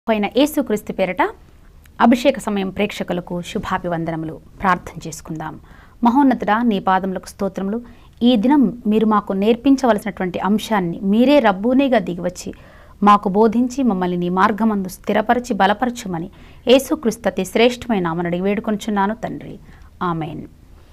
పైన యేసుక్రీస్తు పేరట అభిషేక సమయం ప్రేక్షకులకు శుభాభివందనములు ప్రార్థన చేసుకుందాం మహోన్నతుడా నీ పాదములకు స్తోత్రములు ఈ దినం మీరు మాకు నేర్పించవలసినటువంటి అంశాన్ని మీరే రబ్బూనేగా దిగివచ్చి మాకు బోధించి మమ్మల్ని నీ మార్గమందు స్థిరపరిచి బలపరచుమని యేసుక్రీస్తు అతి శ్రేష్టమైన నామనడిగి వేడుకొంచున్నాను తండ్రి ఆమెన్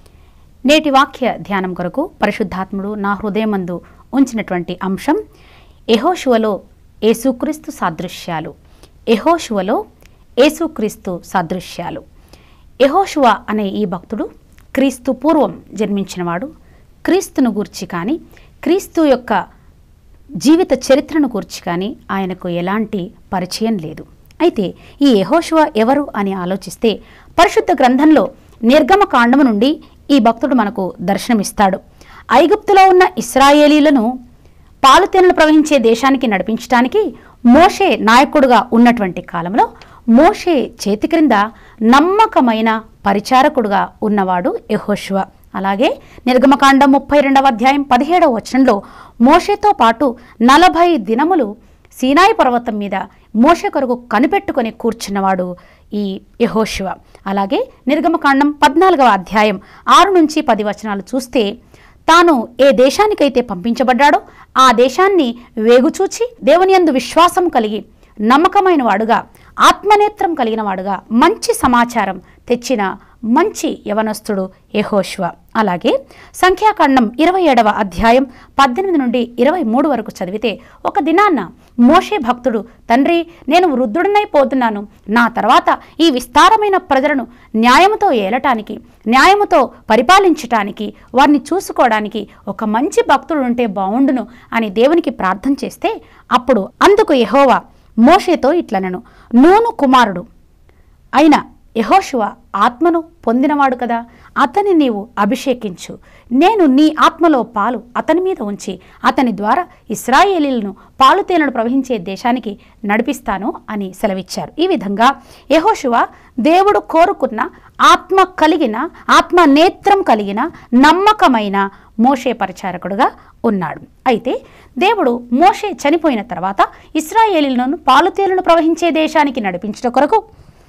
నేటి వాక్య ధ్యానం కొరకు పరిశుద్ధాత్ముడు నా హృదయమందు ఉంచినటువంటి అంశం ఎహోషువలో యేసుక్రీస్తు సాదృశ్యాలు ఎహోషువలో యేసుక్రీస్తు సాదృశ్యాలు యెహోషువ అనే ఈ భక్తుడు క్రీస్తు పూర్వం జన్మించినవాడు క్రీస్తును గూర్చి కానీ క్రీస్తు యొక్క జీవిత చరిత్రను గూర్చి కానీ ఆయనకు ఎలాంటి పరిచయం లేదు అయితే ఈ యెహోషువ ఎవరు అని ఆలోచిస్తే పరిశుద్ధ గ్రంథంలో నిర్గమ కాండము నుండి ఈ భక్తుడు మనకు దర్శనమిస్తాడు ఐగుప్తులో ఉన్న ఇస్రాయేలీలను పాలుతేనలు ప్రవహించే దేశానికి నడిపించడానికి మోషే నాయకుడుగా ఉన్నటువంటి కాలంలో మోషే చేతి క్రింద నమ్మకమైన పరిచారకుడుగా ఉన్నవాడు యెహోషువ అలాగే నిర్గమకాండం ముప్పై రెండవ అధ్యాయం పదిహేడవ వచనంలో మోషేతో పాటు నలభై దినములు సీనాయి పర్వతం మీద మోషే కొరకు కనిపెట్టుకొని కూర్చున్నవాడు ఈ యెహోషువ అలాగే నిర్గమకాండం పద్నాలుగవ అధ్యాయం ఆరు నుంచి పది వచనాలు చూస్తే తాను ఏ దేశానికైతే పంపించబడ్డాడో ఆ దేశాన్ని వేగుచూచి దేవుని యందు విశ్వాసం కలిగి నమ్మకమైన వాడుగా ఆత్మనేత్రం కలిగిన వాడుగా మంచి సమాచారం తెచ్చిన మంచి యవనస్తుడు యెహోషువ అలాగే సంఖ్యాకాండం ఇరవై ఏడవ అధ్యాయం పద్దెనిమిది నుండి ఇరవై మూడు వరకు చదివితే ఒక దినాన్న మోషే భక్తుడు తండ్రి నేను వృద్ధుడినై పోతున్నాను నా తర్వాత ఈ విస్తారమైన ప్రజలను న్యాయముతో ఏలటానికి న్యాయముతో పరిపాలించటానికి వారిని చూసుకోవడానికి ఒక మంచి భక్తుడు ఉంటే బావుండును అని దేవునికి ప్రార్థన చేస్తే అప్పుడు అందుకు యెహోవా మోషేతో ఇట్లనను నూను కుమారుడు అయిన యెహోషువ ఆత్మను పొందినవాడు కదా అతని నీవు అభిషేకించు నేను నీ ఆత్మలో పాలు అతని మీద ఉంచి అతని ద్వారా ఇస్రాయేలీలను పాలు తేనెలు ప్రవహించే దేశానికి నడిపిస్తాను అని సెలవిచ్చారు ఈ విధంగా యెహోషువ దేవుడు కోరుకున్న ఆత్మ కలిగిన ఆత్మ నేత్రం కలిగిన నమ్మకమైన మోషే పరిచారకుడుగా ఉన్నాడు అయితే దేవుడు మోషే చనిపోయిన తర్వాత ఇస్రాయేలీలను పాలుతేలను ప్రవహించే దేశానికి నడిపించడం కొరకు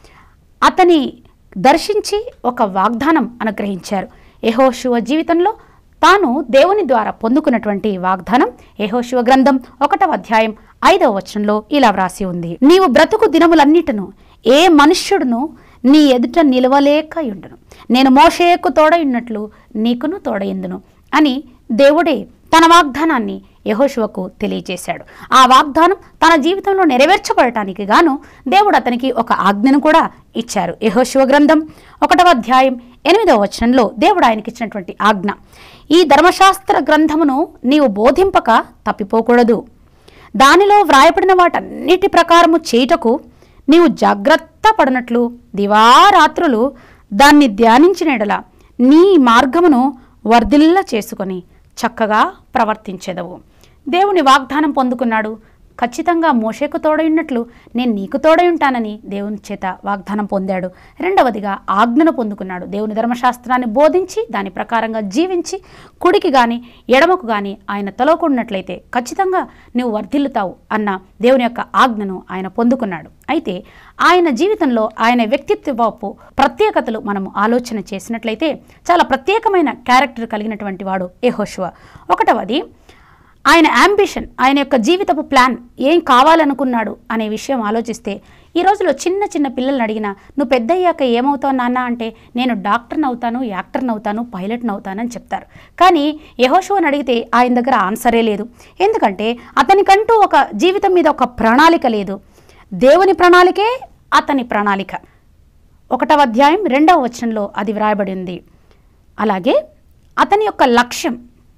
అతని దర్శించి ఒక వాగ్దానం అనుగ్రహించారు యెహోషువ జీవితంలో తాను దేవుని ద్వారా పొందుకున్నటువంటి వాగ్దానం యెహోషువ గ్రంథం ఒకటవ అధ్యాయం ఐదవ వచనంలో ఇలా వ్రాసి ఉంది నీవు బ్రతుకు దినములన్నిటను ఏ మనుష్యుడును నీ ఎదుట నిలవలేకయుండును నేను మోషేకు తోడయున్నట్లు నీకును తోడయిందును అని దేవుడే తన వాగ్దానాన్ని యహోశువకు తెలియజేశాడు ఆ వాగ్దానం తన జీవితంలో నెరవేర్చబడటానికి గాను దేవుడు అతనికి ఒక ఆజ్ఞను కూడా ఇచ్చారు యహోశివ గ్రంథం ఒకటవ అధ్యాయం ఎనిమిదవ వచనంలో దేవుడు ఆయనకి ఇచ్చినటువంటి ఆజ్ఞ ఈ ధర్మశాస్త్ర గ్రంథమును నీవు బోధింపక తప్పిపోకూడదు దానిలో వ్రాయబడిన వాటన్నిటి ప్రకారము చేయుటకు నీవు జాగ్రత్త పడినట్లు దివారాత్రులు దాన్ని ధ్యానించిన ఎడల నీ మార్గమును వర్ధిల్ల చేసుకొని చక్కగా ప్రవర్తించెదవు దేవుని వాగ్దానం పొందుకున్నాడు ఖచ్చితంగా మోషేకు తోడయున్నట్లు నేను నీకు తోడై ఉంటానని దేవుని చేత వాగ్దానం పొందాడు రెండవదిగా ఆజ్ఞను పొందుకున్నాడు దేవుని ధర్మశాస్త్రాన్ని బోధించి దాని ప్రకారంగా జీవించి కుడికి కానీ ఎడమకు కానీ ఆయన తలవకున్నట్లయితే ఖచ్చితంగా నువ్వు వర్ధిల్లుతావు అన్న దేవుని యొక్క ఆజ్ఞను ఆయన పొందుకున్నాడు అయితే ఆయన జీవితంలో ఆయన వ్యక్తిత్వపు ప్రత్యేకతలు మనం ఆలోచన చేసినట్లయితే చాలా ప్రత్యేకమైన క్యారెక్టర్ కలిగినటువంటి వాడు యెహోషువ ఒకటవది ఆయన యాంబిషన్ ఆయన యొక్క జీవితపు ప్లాన్ ఏం కావాలనుకున్నాడు అనే విషయం ఆలోచిస్తే ఈ రోజులో చిన్న చిన్న పిల్లల్ని అడిగినా నువ్వు పెద్ద అయ్యాక ఏమవుతావు నాన్న అంటే నేను డాక్టర్ని అవుతాను యాక్టర్ని అవుతాను పైలట్ని అవుతానని చెప్తారు కానీ యహోషువని అడిగితే ఆయన దగ్గర ఆన్సరే లేదు ఎందుకంటే అతనికంటూ ఒక జీవితం మీద ఒక ప్రణాళిక లేదు దేవుని ప్రణాళికే అతని ప్రణాళిక ఒకటవ అధ్యాయం రెండవ వచనంలో అది వ్రాయబడి ఉంది అలాగే అతని యొక్క లక్ష్యం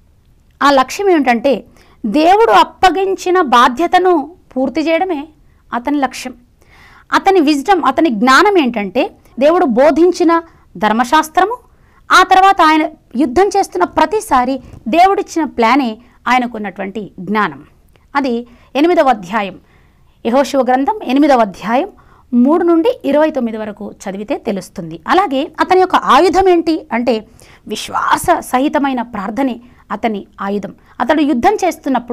ఆ లక్ష్యం ఏమిటంటే దేవుడు అప్పగించిన బాధ్యతను పూర్తి చేయడమే అతని లక్ష్యం అతని విజ్డమ్ అతని జ్ఞానం ఏంటంటే దేవుడు బోధించిన ధర్మశాస్త్రము ఆ తర్వాత ఆయన యుద్ధం చేస్తున్న ప్రతిసారి దేవుడిచ్చిన ప్లానే ఆయనకున్నటువంటి జ్ఞానం అది ఎనిమిదవ అధ్యాయం యహోశివ గ్రంథం ఎనిమిదవ అధ్యాయం మూడు నుండి ఇరవై తొమ్మిది వరకు చదివితే తెలుస్తుంది అలాగే అతని యొక్క ఆయుధం ఏంటి అంటే విశ్వాస సహితమైన ప్రార్థనే అతని ఆయుధం అతడు యుద్ధం చేస్తున్నప్పుడు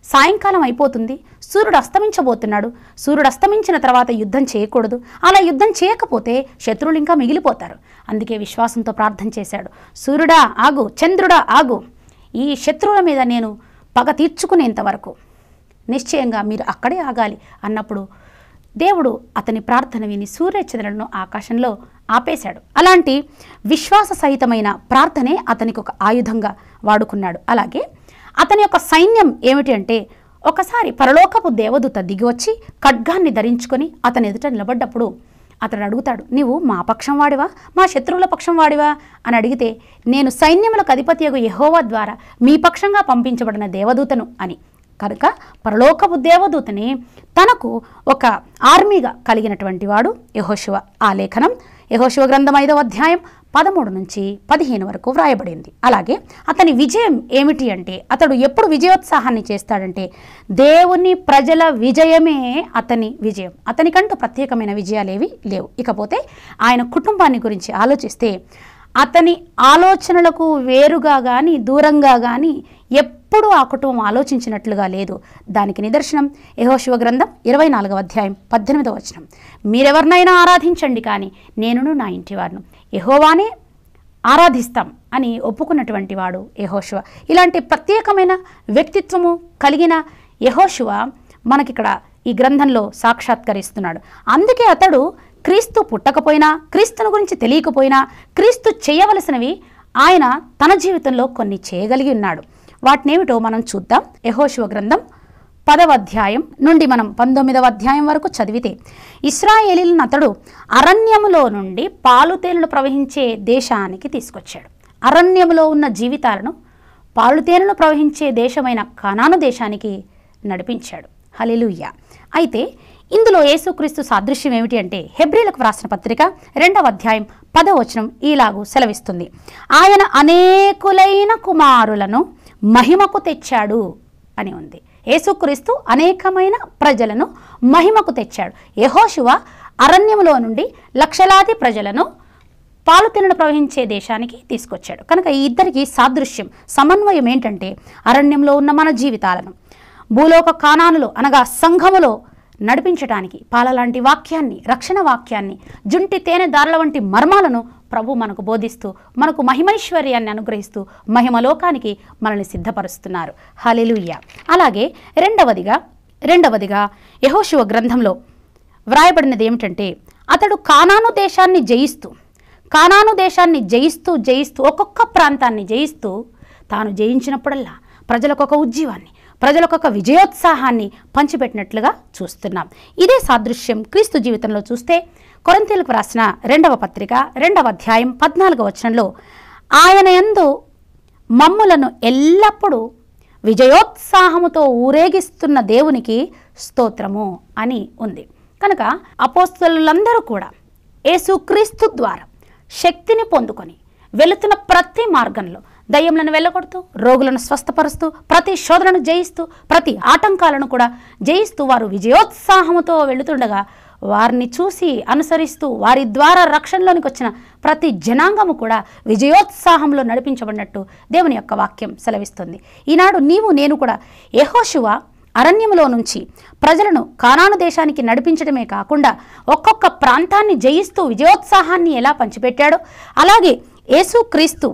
సాయంకాలం అయిపోతుంది సూర్యుడు అస్తమించబోతున్నాడు సూర్యుడు అస్తమించిన తర్వాత యుద్ధం చేయకూడదు అలా యుద్ధం చేయకపోతే శత్రువులు ఇంకా మిగిలిపోతారు అందుకే విశ్వాసంతో ప్రార్థన చేశాడు సూర్యుడా ఆగు చంద్రుడా ఆగు ఈ శత్రువుల మీద నేను పగ తీర్చుకునేంత వరకు నిశ్చయంగా మీరు అక్కడే ఆగాలి అన్నప్పుడు దేవుడు అతని ప్రార్థన విని సూర్యచంద్రులను ఆకాశంలో ఆపేశాడు అలాంటి విశ్వాస సహితమైన ప్రార్థనే అతనికి ఒక ఆయుధంగా వాడుకున్నాడు అలాగే అతని యొక్క సైన్యం ఏమిటి అంటే ఒకసారి పరలోకపు దేవదూత దిగి వచ్చి ఖడ్గాన్ని ధరించుకొని అతని ఎదుట నిలబడ్డప్పుడు అతడు అడుగుతాడు నీవు మా పక్షం వాడివా మా శత్రువుల పక్షం వాడివా అని అడిగితే నేను సైన్యములకు అధిపతియగు యెహోవా ద్వారా మీ పక్షంగా పంపించబడిన దేవదూతను అని కనుక పరలోకపు దేవదూతని తనకు ఒక ఆర్మీగా కలిగినటువంటి వాడు యహోశివ ఆ లేఖనం యహోశివ గ్రంథం ఐదవ అధ్యాయం పదమూడు నుంచి పదిహేను వరకు వ్రాయబడింది అలాగే అతని విజయం ఏమిటి అంటే అతడు ఎప్పుడు విజయోత్సాహాన్ని చేస్తాడంటే దేవుని ప్రజల విజయమే అతని విజయం అతనికంటూ ప్రత్యేకమైన విజయాలేవి లేవు ఇకపోతే ఆయన కుటుంబాన్ని గురించి ఆలోచిస్తే అతని ఆలోచనలకు వేరుగా కానీ దూరంగా కానీ ఎప్పుడూ ఆ కుటుంబం ఆలోచించినట్లుగా లేదు దానికి నిదర్శనం యహోశివ గ్రంథం ఇరవై నాలుగవ అధ్యాయం పద్దెనిమిదవ వచనం మీరెవరినైనా ఆరాధించండి కానీ నేనును నా ఇంటి వారును యహోవానే ఆరాధిస్తాం అని ఒప్పుకున్నటువంటి వాడు యహోశివ ఇలాంటి ప్రత్యేకమైన వ్యక్తిత్వము కలిగిన యహోశివ మనకిక్కడ ఈ గ్రంథంలో సాక్షాత్కరిస్తున్నాడు అందుకే అతడు క్రీస్తు పుట్టకపోయినా క్రీస్తుని గురించి తెలియకపోయినా క్రీస్తు చేయవలసినవి ఆయన తన జీవితంలో కొన్ని చేయగలిగి ఉన్నాడు వాటినేమిటో మనం చూద్దాం యహోశివ గ్రంథం పదవ అధ్యాయం నుండి మనం పంతొమ్మిదవ అధ్యాయం వరకు చదివితే ఇస్రాయేలీలను అతడు అరణ్యములో నుండి పాలు తేనెలు ప్రవహించే దేశానికి తీసుకొచ్చాడు అరణ్యములో ఉన్న జీవితాలను పాలు తేనెలు ప్రవహించే దేశమైన కనాను దేశానికి నడిపించాడు హలెలుయ్య అయితే ఇందులో యేసుక్రీస్తు సాదృశ్యం ఏమిటి అంటే హెబ్రిలకు వ్రాసిన పత్రిక రెండవ అధ్యాయం పదవచనం ఈలాగు సెలవిస్తుంది ఆయన అనేకులైన కుమారులను మహిమకు తెచ్చాడు అని ఉంది యేసుక్రీస్తు అనేకమైన ప్రజలను మహిమకు తెచ్చాడు యెహోషువ అరణ్యములో నుండి లక్షలాది ప్రజలను పాలు తినను ప్రవహించే దేశానికి తీసుకొచ్చాడు కనుక ఈ ఇద్దరికి సాదృశ్యం సమన్వయం ఏంటంటే అరణ్యంలో ఉన్న మన జీవితాలను భూలోక కానానులో అనగా సంఘములో నడిపించడానికి పాలలాంటి వాక్యాన్ని రక్షణ వాక్యాన్ని జుంటి తేనె దారుల వంటి మర్మాలను ప్రభు మనకు బోధిస్తూ మనకు మహిమైశ్వర్యాన్ని అనుగ్రహిస్తూ మహిమలోకానికి మనల్ని సిద్ధపరుస్తున్నారు హలెలుయ్య అలాగే రెండవదిగా రెండవదిగా యహోశివ గ్రంథంలో వ్రాయబడినది ఏమిటంటే అతడు కానాను దేశాన్ని జయిస్తూ కానాను దేశాన్ని జయిస్తూ జయిస్తూ ఒక్కొక్క ప్రాంతాన్ని జయిస్తూ తాను జయించినప్పుడల్లా ప్రజలకు ఒక ఉజ్జీవాన్ని ప్రజలకు ఒక విజయోత్సాహాన్ని పంచిపెట్టినట్లుగా చూస్తున్నాం ఇదే సాదృశ్యం క్రీస్తు జీవితంలో చూస్తే కొరంతీలకు రాసిన రెండవ పత్రిక రెండవ అధ్యాయం పద్నాలుగవ వచనంలో ఆయన యందు మమ్ములను ఎల్లప్పుడూ విజయోత్సాహముతో ఊరేగిస్తున్న దేవునికి స్తోత్రము అని ఉంది కనుక అపోస్తలులందరూ కూడా యేసుక్రీస్తు ద్వారా శక్తిని పొందుకొని వెళుతున్న ప్రతి మార్గంలో దయ్యములను వెళ్ళగొడుతూ రోగులను స్వస్థపరుస్తూ ప్రతి శోధనను జయిస్తూ ప్రతి ఆటంకాలను కూడా జయిస్తూ వారు విజయోత్సాహముతో వెళుతుండగా వారిని చూసి అనుసరిస్తూ వారి ద్వారా రక్షణలోనికి వచ్చిన ప్రతి జనాంగము కూడా విజయోత్సాహంలో నడిపించబడినట్టు దేవుని యొక్క వాక్యం సెలవిస్తుంది ఈనాడు నీవు నేను కూడా యెహోషువ అరణ్యములో నుంచి ప్రజలను కానాను దేశానికి నడిపించడమే కాకుండా ఒక్కొక్క ప్రాంతాన్ని జయిస్తూ విజయోత్సాహాన్ని ఎలా పంచిపెట్టాడో అలాగే యేసుక్రీస్తు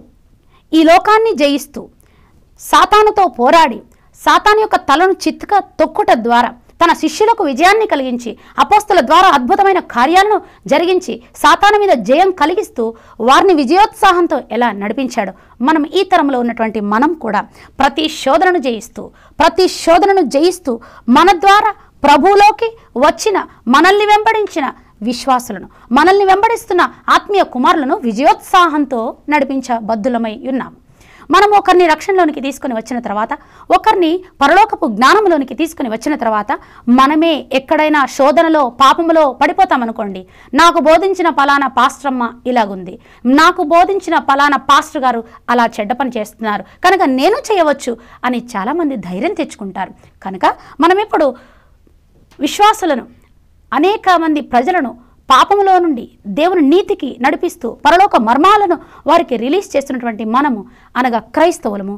ఈ లోకాన్ని జయిస్తూ సాతానుతో పోరాడి సాతాను యొక్క తలను చిత్తుగా తొక్కుట ద్వారా తన శిష్యులకు విజయాన్ని కలిగించి అపోస్తుల ద్వారా అద్భుతమైన కార్యాలను జరిగించి సాతాను మీద జయం కలిగిస్తూ వారిని విజయోత్సాహంతో ఎలా నడిపించాడో మనం ఈ తరంలో ఉన్నటువంటి మనం కూడా ప్రతి శోధనను జయిస్తూ ప్రతి శోధనను జయిస్తూ మన ద్వారా ప్రభువులోకి వచ్చిన మనల్ని వెంబడించిన విశ్వాసులను మనల్ని వెంబడిస్తున్న ఆత్మీయ కుమారులను విజయోత్సాహంతో నడిపించబద్దులమై ఉన్నాము మనం ఒకరిని రక్షణలోనికి తీసుకొని వచ్చిన తర్వాత ఒకరిని పరలోకపు జ్ఞానంలోనికి తీసుకొని వచ్చిన తర్వాత మనమే ఎక్కడైనా శోధనలో పాపములో పడిపోతామనుకోండి నాకు బోధించిన పలానా పాస్టరమ్మ ఇలాగుంది నాకు బోధించిన పలానా పాస్టర్ గారు అలా చెడ్డ పని చేస్తున్నారు కనుక నేను చేయవచ్చు అని చాలామంది ధైర్యం తెచ్చుకుంటారు కనుక మనం ఇప్పుడు విశ్వాసులను అనేక మంది ప్రజలను పాపములో నుండి దేవుని నీతికి నడిపిస్తూ పరలోక మర్మాలను వారికి రిలీజ్ చేస్తున్నటువంటి మనము అనగా క్రైస్తవులము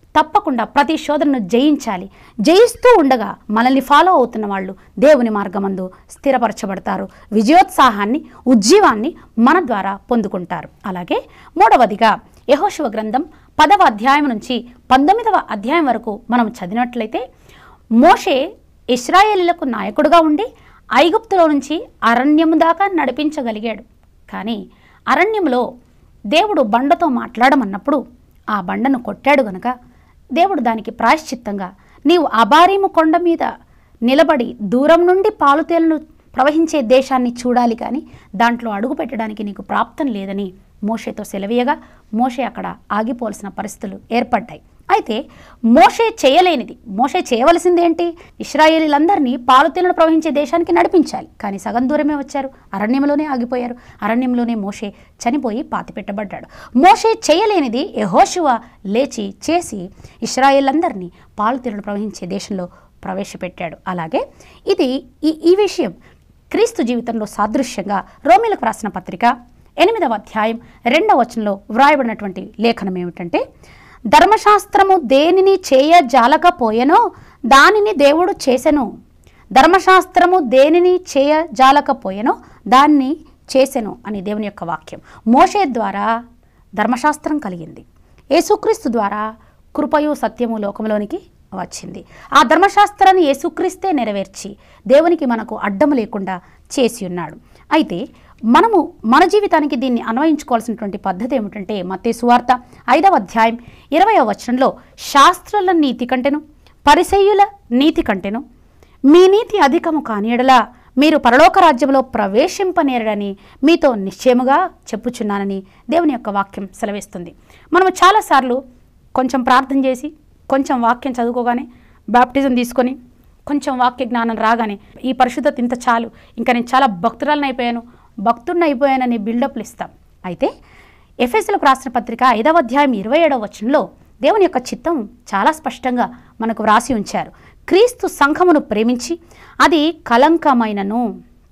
తప్పకుండా ప్రతి శోధనను జయించాలి జయిస్తూ ఉండగా మనల్ని ఫాలో అవుతున్న వాళ్ళు దేవుని మార్గమందు స్థిరపరచబడతారు విజయోత్సాహాన్ని ఉజ్జీవాన్ని మన ద్వారా పొందుకుంటారు అలాగే మూడవదిగా యహోశివ గ్రంథం పదవ అధ్యాయం నుంచి పంతొమ్మిదవ అధ్యాయం వరకు మనం చదివినట్లయితే మోషే ఇస్రాయేలీలకు నాయకుడుగా ఉండి ఐగుప్తులో నుంచి అరణ్యము దాకా నడిపించగలిగాడు కానీ అరణ్యంలో దేవుడు బండతో మాట్లాడమన్నప్పుడు ఆ బండను కొట్టాడు గనుక దేవుడు దానికి ప్రాయశ్చిత్తంగా నీవు అబారీము కొండ మీద నిలబడి దూరం నుండి పాలుతేలను ప్రవహించే దేశాన్ని చూడాలి కానీ దాంట్లో అడుగు పెట్టడానికి నీకు ప్రాప్తం లేదని మోషేతో సెలవీయగా మోషే అక్కడ ఆగిపోవలసిన పరిస్థితులు ఏర్పడ్డాయి అయితే మోషే చేయలేనిది మోషే చేయవలసింది ఏంటి ఇస్రాయేలీలందరినీ పాలుతీలను ప్రవహించే దేశానికి నడిపించాలి కానీ సగం దూరమే వచ్చారు అరణ్యంలోనే ఆగిపోయారు అరణ్యంలోనే మోషే చనిపోయి పాతిపెట్టబడ్డాడు మోషే చేయలేనిది యెహోషువ లేచి చేసి ఇస్రాయేలందరినీ పాలుతీలను ప్రవహించే దేశంలో ప్రవేశపెట్టాడు అలాగే ఇది ఈ ఈ విషయం క్రీస్తు జీవితంలో సాదృశ్యంగా రోమిలకు రాసిన పత్రిక ఎనిమిదవ అధ్యాయం రెండవ వచనంలో వ్రాయబడినటువంటి లేఖనం ఏమిటంటే ధర్మశాస్త్రము దేనిని చేయ జాలకపోయెనో దానిని దేవుడు చేసెను ధర్మశాస్త్రము దేనిని చేయ జాలకపోయెనో దాన్ని చేసెను అని దేవుని యొక్క వాక్యం మోషే ద్వారా ధర్మశాస్త్రం కలిగింది యేసుక్రీస్తు ద్వారా కృపయు సత్యము లోకంలోనికి వచ్చింది ఆ ధర్మశాస్త్రాన్ని యేసుక్రీస్తే నెరవేర్చి దేవునికి మనకు అడ్డము లేకుండా చేసి ఉన్నాడు అయితే మనము మన జీవితానికి దీన్ని అన్వయించుకోవాల్సినటువంటి పద్ధతి ఏమిటంటే మత్తే సువార్త ఐదవ అధ్యాయం ఇరవయవ వచనంలో శాస్త్రుల నీతి కంటెను పరిసయ్యుల నీతి కంటెను మీ నీతి అధికము కానియడలా మీరు పరలోక రాజ్యంలో ప్రవేశింపనేరడని మీతో నిశ్చయముగా చెప్పుచున్నానని దేవుని యొక్క వాక్యం సెలవిస్తుంది మనము చాలాసార్లు కొంచెం ప్రార్థన చేసి కొంచెం వాక్యం చదువుకోగానే బాప్టిజం తీసుకొని కొంచెం వాక్య జ్ఞానం రాగానే ఈ పరిశుద్ధత ఇంత చాలు ఇంకా నేను చాలా భక్తురాలను అయిపోయాను భక్తుడిని అయిపోయానని బిల్డప్లు ఇస్తాం అయితే ఎఫ్ఎస్లకు రాసిన పత్రిక ఐదవ అధ్యాయం ఇరవై ఏడవ వచనంలో దేవుని యొక్క చిత్తం చాలా స్పష్టంగా మనకు వ్రాసి ఉంచారు క్రీస్తు సంఘమును ప్రేమించి అది కలంకమైనను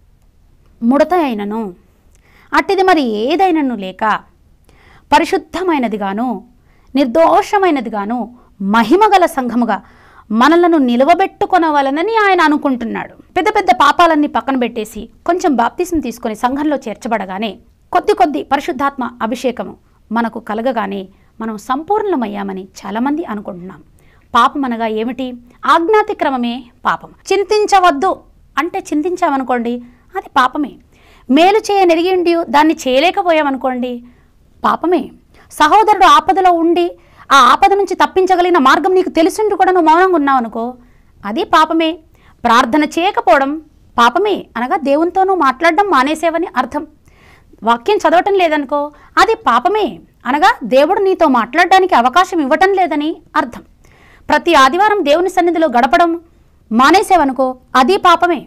ముడత అయినను అట్టిది మరి ఏదైనను లేక పరిశుద్ధమైనదిగాను నిర్దోషమైనదిగాను మహిమగల సంఘముగా మనలను నిలవబెట్టుకొనవలనని ఆయన అనుకుంటున్నాడు పెద్ద పెద్ద పాపాలన్నీ పక్కన పెట్టేసి కొంచెం బాప్తిసం తీసుకొని సంఘంలో చేర్చబడగానే కొద్ది కొద్ది పరిశుద్ధాత్మ అభిషేకము మనకు కలగగానే మనం సంపూర్ణమయ్యామని చాలామంది అనుకుంటున్నాం పాపం అనగా ఏమిటి ఆజ్ఞాతిక్రమమే పాపం చింతించవద్దు అంటే చింతించామనుకోండి అది పాపమే మేలు చేయనెరిగిండి దాన్ని చేయలేకపోయామనుకోండి పాపమే సహోదరుడు ఆపదలో ఉండి ఆ ఆపద నుంచి తప్పించగలిగిన మార్గం నీకు తెలిసిండు కూడా నువ్వు మౌనంగా ఉన్నావు అనుకో అది పాపమే ప్రార్థన చేయకపోవడం పాపమే అనగా దేవునితోనూ మాట్లాడడం మానేసేవని అర్థం వాక్యం చదవటం లేదనుకో అది పాపమే అనగా దేవుడు నీతో మాట్లాడడానికి అవకాశం ఇవ్వటం లేదని అర్థం ప్రతి ఆదివారం దేవుని సన్నిధిలో గడపడం మానేసేవనుకో అది పాపమే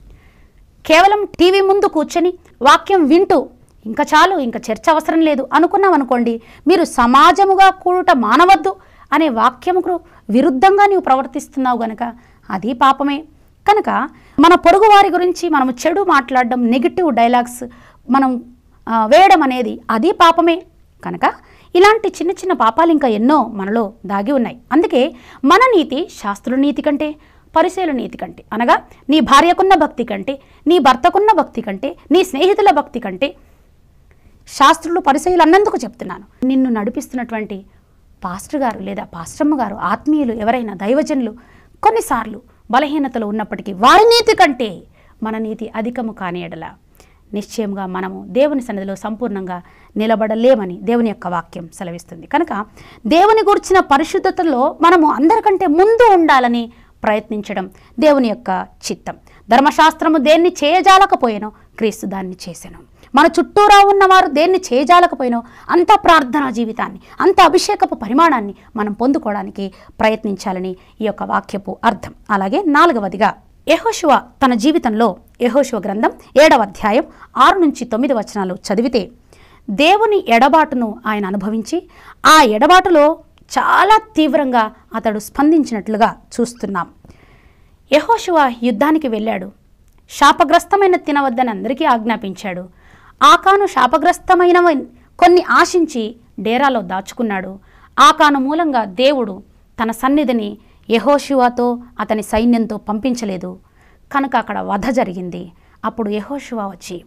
కేవలం టీవీ ముందు కూర్చొని వాక్యం వింటూ ఇంకా చాలు ఇంకా చర్చ అవసరం లేదు అనుకున్నాం అనుకోండి మీరు సమాజముగా కూడుట మానవద్దు అనే వాక్యముకు విరుద్ధంగా నీవు ప్రవర్తిస్తున్నావు గనక అది పాపమే కనుక మన పొరుగు వారి గురించి మనము చెడు మాట్లాడడం నెగిటివ్ డైలాగ్స్ మనం ఆ, వేయడం అనేది అది పాపమే కనుక ఇలాంటి చిన్న చిన్న పాపాలు ఇంకా ఎన్నో మనలో దాగి ఉన్నాయి అందుకే మన నీతి శాస్త్రుల నీతి కంటే పరిశీల నీతి కంటే అనగా నీ భార్యకున్న భక్తి కంటే నీ భర్తకున్న భక్తి కంటే నీ స్నేహితుల భక్తి కంటే శాస్త్రులు పరిశీలు అన్నందుకు చెప్తున్నాను నిన్ను నడిపిస్తున్నటువంటి పాస్టర్ గారు లేదా పాస్టమ్మ గారు ఆత్మీయులు ఎవరైనా దైవజనులు కొన్నిసార్లు బలహీనతలు ఉన్నప్పటికీ వారి నీతి కంటే మన నీతి అధికము కాని ఎడల నిశ్చయంగా మనము దేవుని సన్నిధిలో సంపూర్ణంగా నిలబడలేమని దేవుని యొక్క వాక్యం సెలవిస్తుంది కనుక దేవుని గురించిన పరిశుద్ధతలో మనము అందరికంటే ముందు ఉండాలని ప్రయత్నించడం దేవుని యొక్క చిత్తం ధర్మశాస్త్రము దేన్ని చేయజాలకపోయానో క్రీస్తు దాన్ని చేసెను మన చుట్టూరా ఉన్నవారు దేన్ని చేయజాలకపోయినో అంత ప్రార్థనా జీవితాన్ని అంత అభిషేకపు పరిమాణాన్ని మనం పొందుకోవడానికి ప్రయత్నించాలని ఈ యొక్క వాక్యపు అర్థం అలాగే నాలుగవదిగా యెహోషువ తన జీవితంలో యెహోషువ గ్రంథం ఏడవ అధ్యాయం ఆరు నుంచి తొమ్మిది వచనాలు చదివితే దేవుని ఎడబాటును ఆయన అనుభవించి ఆ ఎడబాటులో చాలా తీవ్రంగా అతడు స్పందించినట్లుగా చూస్తున్నాం యెహోషువ యుద్ధానికి వెళ్ళాడు శాపగ్రస్తమైన తినవద్దని అందరికీ ఆజ్ఞాపించాడు ఆకాను శాపగ్రస్తమైన కొన్ని ఆశించి డేరాలో దాచుకున్నాడు ఆకాను మూలంగా దేవుడు తన సన్నిధిని యహోశివాతో అతని సైన్యంతో పంపించలేదు కనుక అక్కడ వధ జరిగింది అప్పుడు యహోశివ వచ్చి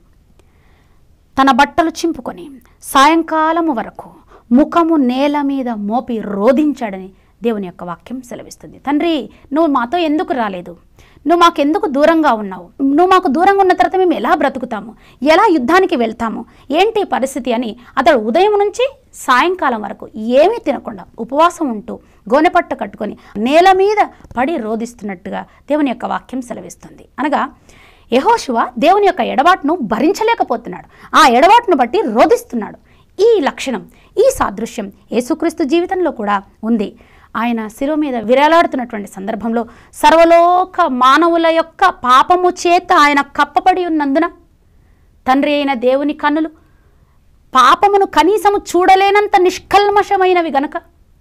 తన బట్టలు చింపుకొని సాయంకాలము వరకు ముఖము నేల మీద మోపి రోధించాడని దేవుని యొక్క వాక్యం సెలవిస్తుంది తండ్రి నువ్వు మాతో ఎందుకు రాలేదు నువ్వు మాకెందుకు దూరంగా ఉన్నావు నువ్వు మాకు దూరంగా ఉన్న తర్వాత మేము ఎలా బ్రతుకుతాము ఎలా యుద్ధానికి వెళ్తాము ఏంటి పరిస్థితి అని అతడు ఉదయం నుంచి సాయంకాలం వరకు ఏమీ తినకుండా ఉపవాసం ఉంటూ గోనెపట్ట కట్టుకొని నేల మీద పడి రోధిస్తున్నట్టుగా దేవుని యొక్క వాక్యం సెలవిస్తుంది అనగా యహోశువ దేవుని యొక్క ఎడబాటును భరించలేకపోతున్నాడు ఆ ఎడబాటును బట్టి రోధిస్తున్నాడు ఈ లక్షణం ఈ సాదృశ్యం యేసుక్రీస్తు జీవితంలో కూడా ఉంది ఆయన శిలువ మీద విరాలాడుతున్నటువంటి సందర్భంలో సర్వలోక మానవుల యొక్క పాపము చేత ఆయన కప్పబడి ఉన్నందున తండ్రి అయిన దేవుని కన్నులు పాపమును కనీసము చూడలేనంత నిష్కల్మషమైనవి గనక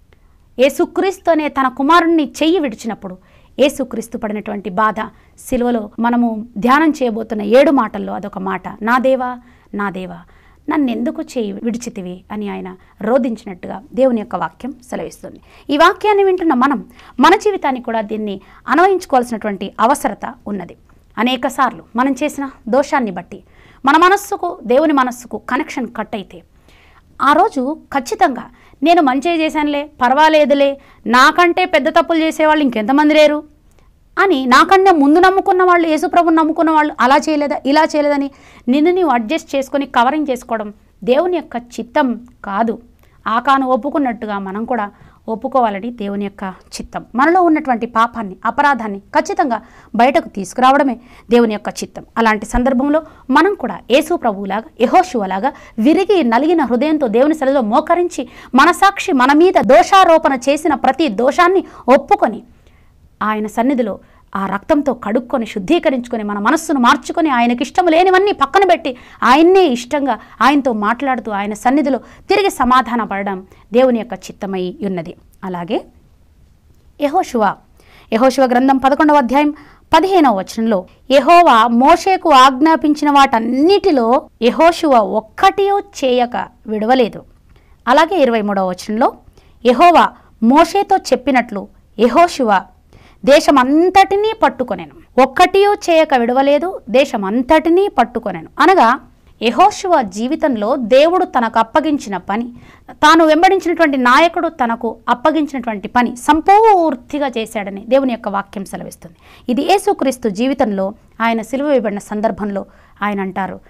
యేసుక్రీస్తు అనే తన కుమారుణ్ణి చెయ్యి విడిచినప్పుడు యేసుక్రీస్తు పడినటువంటి బాధ సిలువలో మనము ధ్యానం చేయబోతున్న ఏడు మాటల్లో అదొక మాట నా దేవా నా దేవా నన్నెందుకు చేయి విడిచితివి అని ఆయన రోధించినట్టుగా దేవుని యొక్క వాక్యం సెలవిస్తుంది ఈ వాక్యాన్ని వింటున్న మనం మన జీవితానికి కూడా దీన్ని అన్వయించుకోవాల్సినటువంటి అవసరత ఉన్నది అనేక సార్లు మనం చేసిన దోషాన్ని బట్టి మన మనస్సుకు దేవుని మనస్సుకు కనెక్షన్ కట్ అయితే ఆ రోజు ఖచ్చితంగా నేను మంచి చేశానులే పర్వాలేదులే నాకంటే పెద్ద తప్పులు చేసేవాళ్ళు ఇంకెంతమంది లేరు అని నాకన్నా ముందు నమ్ముకున్న వాళ్ళు యేసుప్రభుని నమ్ముకున్న వాళ్ళు అలా చేయలేదా ఇలా చేయలేదని నిన్ను నీవు అడ్జస్ట్ చేసుకొని కవరింగ్ చేసుకోవడం దేవుని యొక్క చిత్తం కాదు ఆకాను ఒప్పుకున్నట్టుగా మనం కూడా ఒప్పుకోవాలని దేవుని యొక్క చిత్తం మనలో ఉన్నటువంటి పాపాన్ని అపరాధాన్ని ఖచ్చితంగా బయటకు తీసుకురావడమే దేవుని యొక్క చిత్తం అలాంటి సందర్భంలో మనం కూడా యేసు ప్రభువులాగా యహోశువలాగా విరిగి నలిగిన హృదయంతో దేవుని సరిలో మోకరించి మనసాక్షి మన మీద దోషారోపణ చేసిన ప్రతి దోషాన్ని ఒప్పుకొని ఆయన సన్నిధిలో ఆ రక్తంతో కడుక్కొని శుద్ధీకరించుకొని మన మనస్సును మార్చుకొని ఆయనకి ఇష్టం లేనివన్నీ పక్కన పెట్టి ఆయన్నే ఇష్టంగా ఆయనతో మాట్లాడుతూ ఆయన సన్నిధిలో తిరిగి సమాధాన పడడం దేవుని యొక్క చిత్తమై ఉన్నది అలాగే యహోశువ యహోశువ గ్రంథం పదకొండవ అధ్యాయం పదిహేనవ వచనంలో యహోవా మోషేకు ఆజ్ఞాపించిన వాటన్నిటిలో యహోశువ ఒక్కటియో చేయక విడవలేదు అలాగే ఇరవై మూడవ వచనంలో యహోవా మోషేతో చెప్పినట్లు యహోశువ దేశమంతటినీ పట్టుకొనెను ఒక్కటియో చేయక విడవలేదు దేశమంతటినీ పట్టుకొనెను అనగా యహోశువ జీవితంలో దేవుడు తనకు అప్పగించిన పని తాను వెంబడించినటువంటి నాయకుడు తనకు అప్పగించినటువంటి పని సంపూర్తిగా చేశాడని దేవుని యొక్క వాక్యం సెలవిస్తుంది ఇది యేసుక్రీస్తు జీవితంలో ఆయన సిలువ వేయబడిన సందర్భంలో ఆయన అంటారు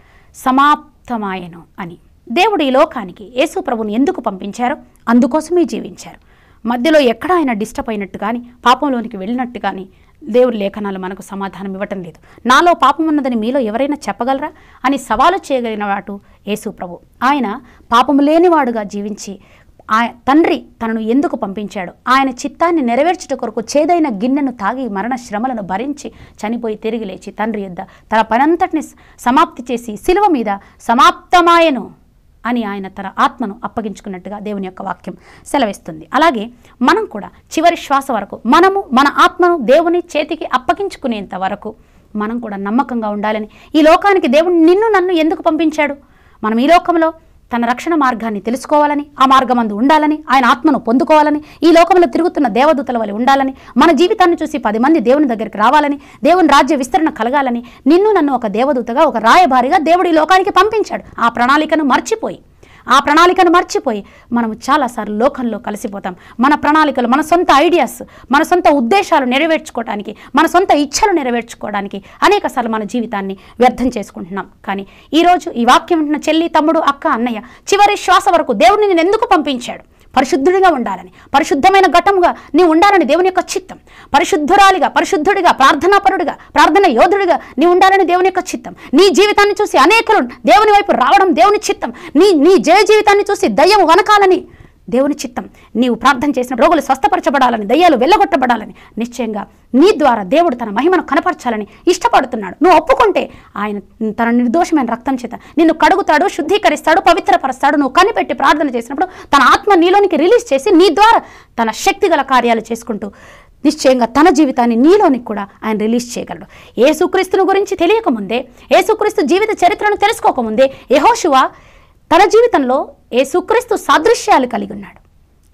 సమాప్తమాయను అని దేవుడు ఈ లోకానికి యేసు ప్రభుని ఎందుకు పంపించారో అందుకోసమే జీవించారు మధ్యలో ఎక్కడ ఆయన డిస్టర్బ్ అయినట్టు కానీ పాపంలోనికి వెళ్ళినట్టు కానీ దేవుడి లేఖనాలు మనకు సమాధానం ఇవ్వటం లేదు నాలో పాపం ఉన్నదని మీలో ఎవరైనా చెప్పగలరా అని సవాలు చేయగలిగిన వాడు యేసు ప్రభు ఆయన పాపము లేనివాడుగా జీవించి ఆ తండ్రి తనను ఎందుకు పంపించాడు ఆయన చిత్తాన్ని నెరవేర్చుట కొరకు చేదైన గిన్నెను తాగి మరణ శ్రమలను భరించి చనిపోయి తిరిగి లేచి తండ్రి యొద్ద తన పనంతటిని సమాప్తి చేసి శిలువ మీద సమాప్తమాయను అని ఆయన తన ఆత్మను అప్పగించుకున్నట్టుగా దేవుని యొక్క వాక్యం సెలవిస్తుంది అలాగే మనం కూడా చివరి శ్వాస వరకు మనము మన ఆత్మను దేవుని చేతికి అప్పగించుకునేంత వరకు మనం కూడా నమ్మకంగా ఉండాలని ఈ లోకానికి దేవుడు నిన్ను నన్ను ఎందుకు పంపించాడు మనం ఈ లోకంలో తన రక్షణ మార్గాన్ని తెలుసుకోవాలని ఆ మార్గమందు ఉండాలని ఆయన ఆత్మను పొందుకోవాలని ఈ లోకంలో తిరుగుతున్న దేవదూతల వలె ఉండాలని మన జీవితాన్ని చూసి పది మంది దేవుని దగ్గరికి రావాలని దేవుని రాజ్య విస్తరణ కలగాలని నిన్ను నన్ను ఒక దేవదూతగా ఒక రాయబారిగా దేవుడు ఈ లోకానికి పంపించాడు ఆ ప్రణాళికను మర్చిపోయి ఆ ప్రణాళికను మర్చిపోయి మనం చాలాసార్లు లోకంలో కలిసిపోతాం మన ప్రణాళికలు మన సొంత ఐడియాస్ మన సొంత ఉద్దేశాలు నెరవేర్చుకోవడానికి మన సొంత ఇచ్ఛలు నెరవేర్చుకోవడానికి అనేకసార్లు మన జీవితాన్ని వ్యర్థం చేసుకుంటున్నాం కానీ ఈరోజు ఈ వాక్యం వింటున్న చెల్లి తమ్ముడు అక్క అన్నయ్య చివరి శ్వాస వరకు దేవుడిని నేను ఎందుకు పంపించాడు పరిశుద్ధుడిగా ఉండాలని పరిశుద్ధమైన ఘటముగా నీ ఉండాలని దేవుని యొక్క చిత్తం పరిశుద్ధురాలిగా పరిశుద్ధుడిగా ప్రార్థనాపరుడిగా ప్రార్థన యోధుడిగా నీ ఉండాలని దేవుని యొక్క చిత్తం నీ జీవితాన్ని చూసి అనేకులు దేవుని వైపు రావడం దేవుని చిత్తం నీ నీ జయ జీవితాన్ని చూసి దయ్యం వనకాలని దేవుని చిత్తం నీవు ప్రార్థన చేసిన రోగులు స్వస్థపరచబడాలని దయ్యాలు వెళ్ళగొట్టబడాలని నిశ్చయంగా నీ ద్వారా దేవుడు తన మహిమను కనపరచాలని ఇష్టపడుతున్నాడు నువ్వు ఒప్పుకుంటే ఆయన తన నిర్దోషమైన రక్తం చేత నిన్ను కడుగుతాడు శుద్ధీకరిస్తాడు పవిత్రపరుస్తాడు నువ్వు కనిపెట్టి ప్రార్థన చేసినప్పుడు తన ఆత్మ నీలోనికి రిలీజ్ చేసి నీ ద్వారా తన శక్తిగల కార్యాలు చేసుకుంటూ నిశ్చయంగా తన జీవితాన్ని నీలోనికి కూడా ఆయన రిలీజ్ చేయగలడు ఏసుక్రీస్తుని గురించి తెలియకముందే ఏసుక్రీస్తు జీవిత చరిత్రను తెలుసుకోకముందే యెహోషువ తన జీవితంలో యేసుక్రీస్తు సాదృశ్యాలు కలిగి ఉన్నాడు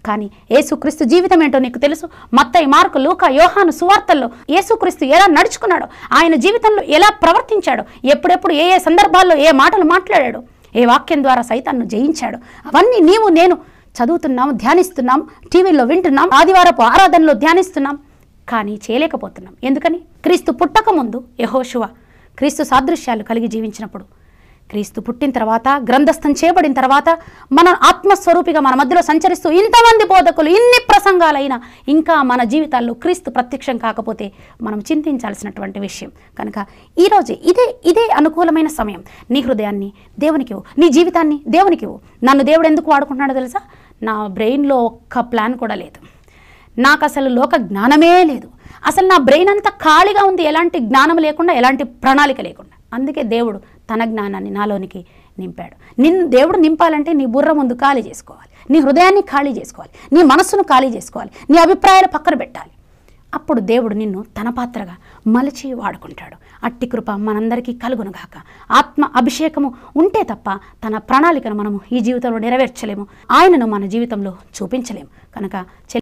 కానీ యేసుక్రీస్తు జీవితం ఏంటో నీకు తెలుసు మత్తయి మార్కు లూక యోహాను సువార్తల్లో యేసుక్రీస్తు ఎలా నడుచుకున్నాడు ఆయన జీవితంలో ఎలా ప్రవర్తించాడు ఎప్పుడెప్పుడు ఏ ఏ సందర్భాల్లో ఏ మాటలు మాట్లాడాడు ఏ వాక్యం ద్వారా సైతాన్ని జయించాడు అవన్నీ నీవు నేను చదువుతున్నాం ధ్యానిస్తున్నాం టీవీలో వింటున్నాం ఆదివారపు ఆరాధనలో ధ్యానిస్తున్నాం కానీ చేయలేకపోతున్నాం ఎందుకని క్రీస్తు పుట్టక ముందు యహోశువ క్రీస్తు సాదృశ్యాలు కలిగి జీవించినప్పుడు క్రీస్తు పుట్టిన తర్వాత గ్రంథస్థం చేయబడిన తర్వాత మన ఆత్మస్వరూపిగా మన మధ్యలో సంచరిస్తూ ఇంతమంది బోధకులు ఇన్ని ప్రసంగాలైనా ఇంకా మన జీవితాల్లో క్రీస్తు ప్రత్యక్షం కాకపోతే మనం చింతించాల్సినటువంటి విషయం కనుక ఈరోజు ఇదే ఇదే అనుకూలమైన సమయం నీ హృదయాన్ని దేవునికి ఇవ్వు నీ జీవితాన్ని దేవునికి ఇవ్వు నన్ను దేవుడు ఎందుకు వాడుకుంటున్నాడో తెలుసా నా బ్రెయిన్లో ఒక్క ప్లాన్ కూడా లేదు నాకు అసలు లోక జ్ఞానమే లేదు అసలు నా బ్రెయిన్ అంతా ఖాళీగా ఉంది ఎలాంటి జ్ఞానం లేకుండా ఎలాంటి ప్రణాళిక లేకుండా అందుకే దేవుడు తన జ్ఞానాన్ని నాలోనికి నింపాడు నిన్ను దేవుడు నింపాలంటే నీ బుర్ర ముందు ఖాళీ చేసుకోవాలి నీ హృదయాన్ని ఖాళీ చేసుకోవాలి నీ మనస్సును ఖాళీ చేసుకోవాలి నీ అభిప్రాయాలు పక్కన పెట్టాలి అప్పుడు దేవుడు నిన్ను తన పాత్రగా మలచి వాడుకుంటాడు అట్టి కృప మనందరికీ కలుగునుగాక ఆత్మ అభిషేకము ఉంటే తప్ప తన ప్రణాళికను మనము ఈ జీవితంలో నెరవేర్చలేము ఆయనను మన జీవితంలో చూపించలేము కనుక చెల్లి